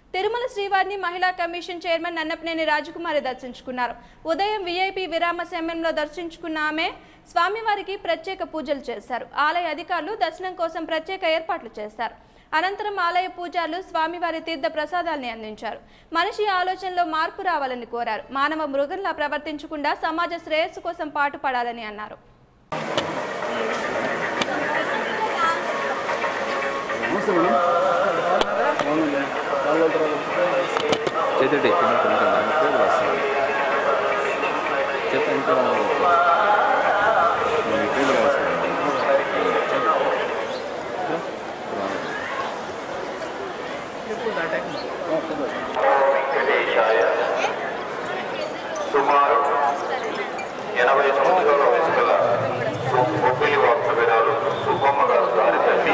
తిరుమల శ్రీవారిని మహిళా commission chairman Nannapaneni రాజకుమారి దర్శించుకున్నారు ఉదయం వీఐపీ విరామ సమయంలో దర్శించుకున్న ఆమె స్వామివారికి ప్రత్యేక పూజలు చేశారు ఆలయ అధికారులు దర్శనం కోసం ప్రత్యేక ఏర్పాట్లు చేశారు అనంతరం ఆలయ పూజారులు స్వామివారి తీర్థ ప్రసాదాల్ని అందించారు మనిషి ఆలోచనలో మార్పు రావాలని కోరారు మానవ మృగంలా ప్రవర్తించకుండా సమాజ శ్రేయస్సు కోసం పాటుపడాలని అన్నారు చేతుడి కింద కొంచెం వస్తుంది చెప్పు ఇంకా వెంకటేశాయ సుమారు ఎనభై సంవత్సరాల వయసు గల బొబ్బిలి వాస్తవ్యాలు సుబ్బమ్మ గారు గారి తల్లి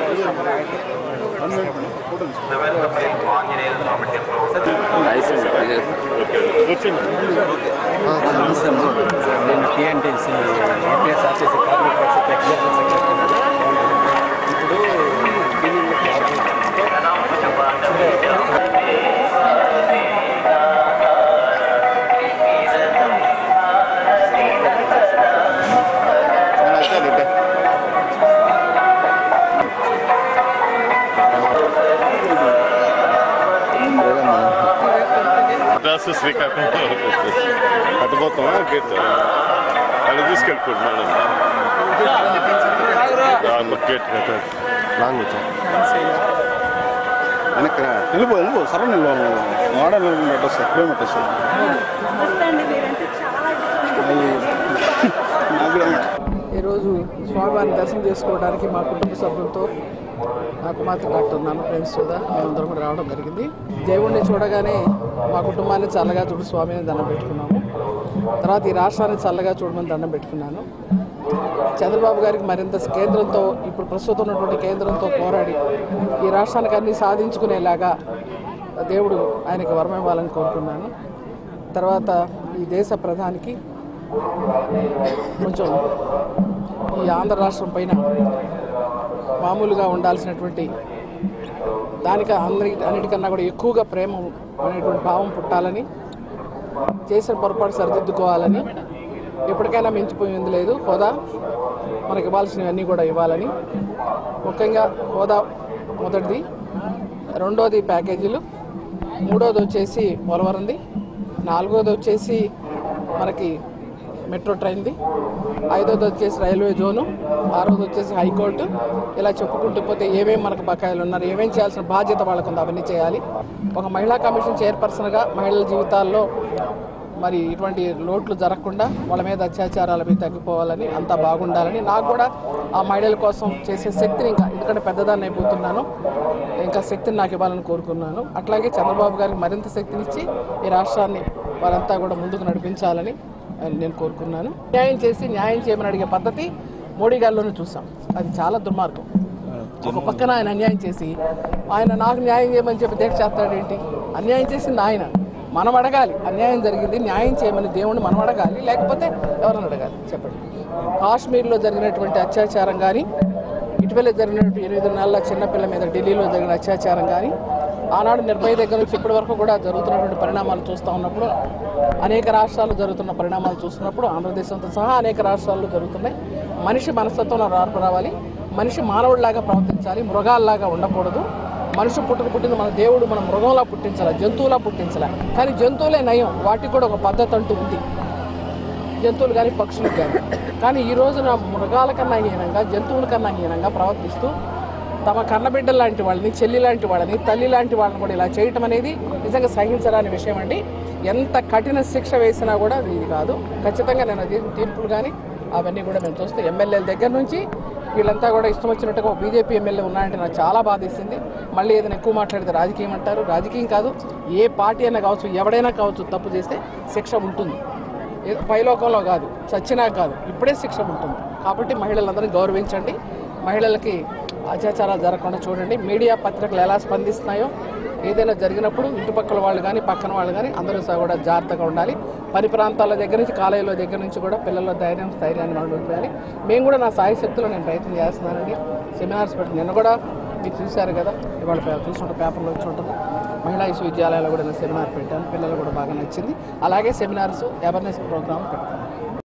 seventh mile Anjaneya Swamy temple nice నేను TNTC APSRTC Karmika Parishad executive secretary ఇప్పుడు మద్రాసు శ్రీకాకుళం అటుపోతామా గేట్ అలా తీసుకెళ్ళిపోతున్నాను గేట్ లాంగ్ వచ్చా వెనక్కి వెళ్ళిపో వెళ్ళిపో సరే నిల్వాలి వాడ కిలోమీటర్స్ కిలోమీటర్స్ ఈరోజు స్వామివారిని దర్శనం చేసుకోవడానికి మా కుటుంబ సభ్యులతో నా కుమార్తె డాక్టర్ నాన్న ఫ్రెండ్స్ సుధా మేమందరం కూడా రావడం జరిగింది దేవుణ్ణి చూడగానే మా కుటుంబాన్ని చల్లగా చూడు స్వామిని దండం పెట్టుకున్నాము తర్వాత ఈ రాష్ట్రాన్ని చల్లగా చూడమని దండం పెట్టుకున్నాను చంద్రబాబు గారికి మరింత కేంద్రంతో ఇప్పుడు ప్రస్తుతం ఉన్నటువంటి కేంద్రంతో పోరాడి ఈ రాష్ట్రానికి అన్ని సాధించుకునేలాగా దేవుడు ఆయనకి వరం ఇవ్వాలని కోరుకున్నాను తర్వాత ఈ దేశ ప్రధానికి కొంచెం ఈ ఆంధ్ర రాష్ట్రం పైన మామూలుగా ఉండాల్సినటువంటి దానికి అందరి అన్నిటికన్నా కూడా ఎక్కువగా ప్రేమ అనేటువంటి భావం పుట్టాలని చేసిన పొరపాటు సరిదిద్దుకోవాలని ఎప్పటికైనా మించిపోయింది లేదు హోదా మనకి ఇవ్వాల్సినవన్నీ కూడా ఇవ్వాలని ముఖ్యంగా హోదా మొదటిది రెండోది ప్యాకేజీలు మూడోది వచ్చేసి పోలవరంది నాలుగోది వచ్చేసి మనకి మెట్రో ట్రైన్ది ఐదోది వచ్చేసి రైల్వే జోను ఆరోది వచ్చేసి హైకోర్టు ఇలా చెప్పుకుంటూ పోతే ఏమేమి మనకు బకాయిలు ఉన్నారు ఏమేం చేయాల్సిన బాధ్యత వాళ్ళకు ఉంది అవన్నీ చేయాలి ఒక మహిళా కమిషన్ చైర్పర్సన్గా మహిళల జీవితాల్లో మరి ఇటువంటి లోట్లు జరగకుండా వాళ్ళ మీద అత్యాచారాలు అవి తగ్గిపోవాలని అంతా బాగుండాలని నాకు కూడా ఆ మహిళల కోసం చేసే శక్తిని ఇంకా ఎందుకంటే పెద్దదాన్ని అయిపోతున్నాను ఇంకా శక్తిని నాకు ఇవ్వాలని కోరుకున్నాను అట్లాగే చంద్రబాబు గారికి మరింత శక్తినిచ్చి ఈ రాష్ట్రాన్ని వారంతా కూడా ముందుకు నడిపించాలని ఆ, నేను కోరుకున్నాను న్యాయం చేసి న్యాయం చేయమని అడిగే పద్ధతి మోడీ గారిలోనే చూసాం అది చాలా దుర్మార్గం ఒక పక్కన ఆయన అన్యాయం చేసి ఆయన నాకు న్యాయం చేయమని చెప్పి దీక్ష చేస్తాడేంటి అన్యాయం చేసింది ఆయన మనం అడగాలి అన్యాయం జరిగింది న్యాయం చేయమని దేవుణ్ణి మనం అడగాలి లేకపోతే ఎవరైనా అడగాలి చెప్పండి కాశ్మీర్లో జరిగినటువంటి అత్యాచారం కానీ ఇటీవల జరిగినటువంటి ఎనిమిది నెలల చిన్నపిల్ల మీద ఢిల్లీలో జరిగిన అత్యాచారం కానీ ఆనాడు నిర్భయ దగ్గర నుంచి ఇప్పటి వరకు కూడా జరుగుతున్నటువంటి పరిణామాలు చూస్తూ ఉన్నప్పుడు అనేక రాష్ట్రాల్లో జరుగుతున్న పరిణామాలు చూస్తున్నప్పుడు ఆంధ్రదేశంతో సహా అనేక రాష్ట్రాల్లో జరుగుతున్నాయి మనిషి మనస్తత్వంలో మార్పు రావాలి మనిషి మానవుడిలాగా ప్రవర్తించాలి మృగాల్లాగా ఉండకూడదు మనిషి పుట్టుకు పుట్టింది మన దేవుడు మన మృగంలా పుట్టించాలి జంతువులా పుట్టించాలి కానీ జంతువులే నయం వాటికి కూడా ఒక పద్ధతి అంటూ ఉంది జంతువులు కానీ పక్షులు కానీ కానీ ఈ రోజున మృగాల కన్నా హీనంగా జంతువుల కన్నా హీనంగా ప్రవర్తిస్తూ తమ కన్నబిడ్డల లాంటి వాళ్ళని చెల్లి లాంటి వాళ్ళని తల్లి లాంటి వాళ్ళని కూడా ఇలా చేయటం అనేది నిజంగా సహించరాని విషయం అండి ఎంత కఠిన శిక్ష వేసినా కూడా అది ఇది కాదు ఖచ్చితంగా నేను అది తీర్పులు కానీ అవన్నీ కూడా మేము చూస్తే ఎమ్మెల్యేల దగ్గర నుంచి వీళ్ళంతా కూడా ఇష్టం వచ్చినట్టుగా ఒక బీజేపీ ఎమ్మెల్యే ఉన్నాయంటే నాకు చాలా బాధేసింది మళ్ళీ ఏదైనా ఎక్కువ మాట్లాడితే రాజకీయం అంటారు రాజకీయం కాదు ఏ పార్టీ అయినా కావచ్చు ఎవడైనా కావచ్చు తప్పు చేస్తే శిక్ష ఉంటుంది ఏ- పైలోకంలో కాదు చచ్చినా కాదు ఇప్పుడే శిక్ష ఉంటుంది కాబట్టి మహిళలందరినీ గౌరవించండి మహిళలకి అత్యాచారాలు జరగకుండా చూడండి మీడియా పత్రికలు ఎలా స్పందిస్తున్నాయో ఏదైనా జరిగినప్పుడు ఇంటిపక్కల వాళ్ళు కానీ పక్కన వాళ్ళు కానీ అందరూ సహా కూడా జాగ్రత్తగా ఉండాలి పని ప్రాంతాల దగ్గర నుంచి కాలేజీల దగ్గర నుంచి కూడా పిల్లల ధైర్యం స్థైర్యాన్ని మనం ఉండాలి మేము కూడా నా సాయి శక్తిలో నేను ప్రయత్నం చేస్తున్నానండి సెమినార్స్ పెట్టి నిన్న కూడా మీరు చూశారు కదా ఇవాళ పే- చూసుంటే పేపర్లో వచ్చి ఉంటుంది మహిళా విశ్వవిద్యాలయాల్లో కూడా నేను సెమినార్ పెట్టాను పిల్లలు కూడా బాగా నచ్చింది అలాగే సెమినార్స్ అవేర్నెస్ ప్రోగ్రామ్ పెడతాను